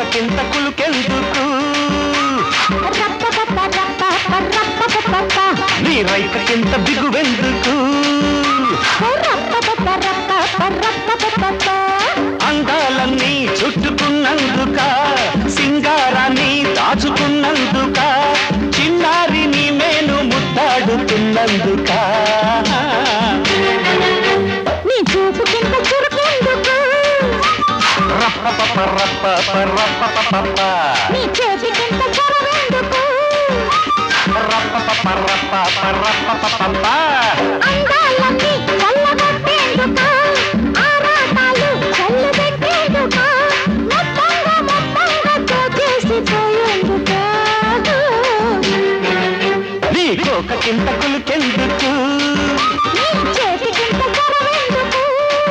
కోకకింత కులుకెందుకు నీ రైకకింత బిగువెందుకు అందాలన్నీ చుట్టుకున్నందుక సింగారాన్ని దాచుకున్నందుక చిన్నారి నీ మేను ముద్దాడుతున్నందుక నీ చూపు కింద చురుకెందుకు రప్పపప రప్పప రప్పపపప. నీ చేతి కింద చొరవెందుకు రప్పపప రప్పప రప్పపపప. అందాలన్నీ చల్లగొట్టేందుకు ఆరాటాలు చల్లబెట్టేందుకు మొత్తంగా మొత్తంగా దోచేసిపోయేందుకు నీ కోకకింత కులుకెందుకు నీ చేతి కింద చొరవెందుకు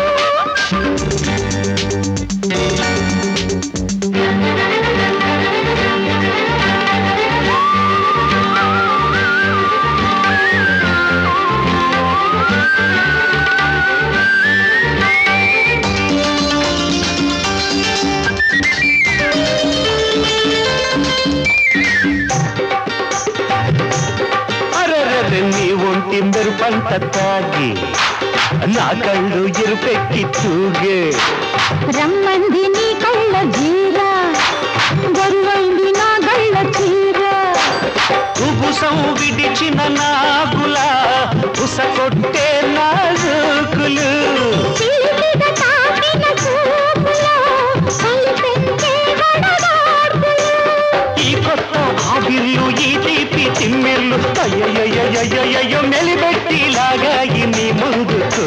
అరెరెరె నీ ఒంటి మెరుపంత తాగి నా కళ్ళు ఎరుపెక్కి తూగే రమ్మంది నీ కళ్ళ జీర గొరువైంది నా గళ్ళ చీర ఉబుసం విడిచిన నాగుల ఉసకొట్టే నాజుకులు చీలిక తాకిన చూపులో కలిపెంచే వడగాడ్పులు. ఈ కొత్త ఆవిర్లు ఈ తీపి తిమ్మిర్లు అయ్యయ్యయ్యయ్యయ్యో మెలిబెట్టి లాగాయి నీ ముందుకు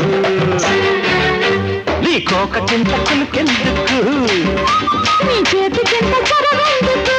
నీ కోక చింతకులకెందుకు నీ చేతి కింద చొరవెందుకు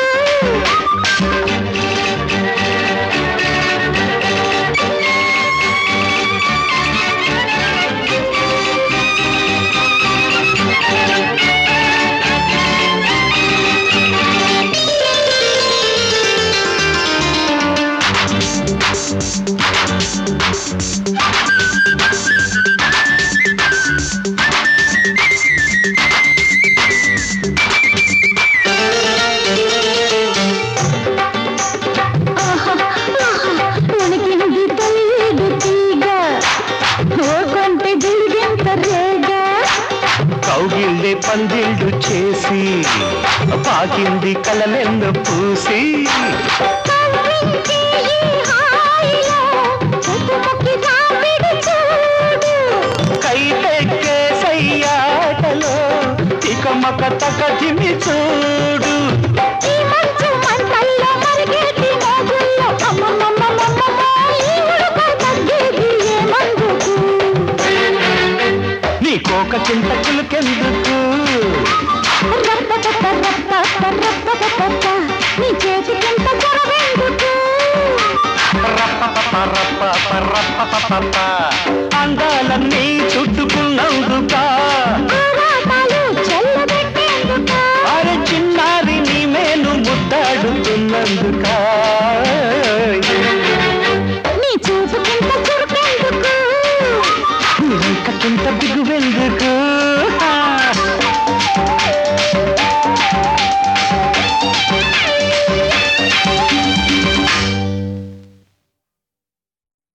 ఆహా, ఆహా, ఉనికింది తల్లిది తీగ ఓ కొంటె గిలిగింత రేగ కౌగిళ్ళే పందిళ్ళు చేసి పాకింది కలలెన్న పూసి కవ్వించి ఈ హాయిలో చుట్టుముక్కి రాపిడి చూడు కైతెక్కే సయ్యాటలో తికమక తకటిమి చూడు ఈ మంచు మంటల్లో మరిగేటి మోగుల్లో అమ్మమ్మమ్మమ్మమ్మ ఈ ఉడక తగ్గేది ఏ మందుకు నీ కోక చింతకులకెందుకు రప్పపప్ప రప్పపప్ప రప్పపప్ప నీ చేతికింత చొరవెందుకు రప్పపప రప్పప రప్పపపప. అందాలన్నీ చుట్టుకున్నందుక ఆరాటాలు చల్లబెట్టేందుకు అరే చిన్నారి నీ మేను ముద్దాడుతున్నందుక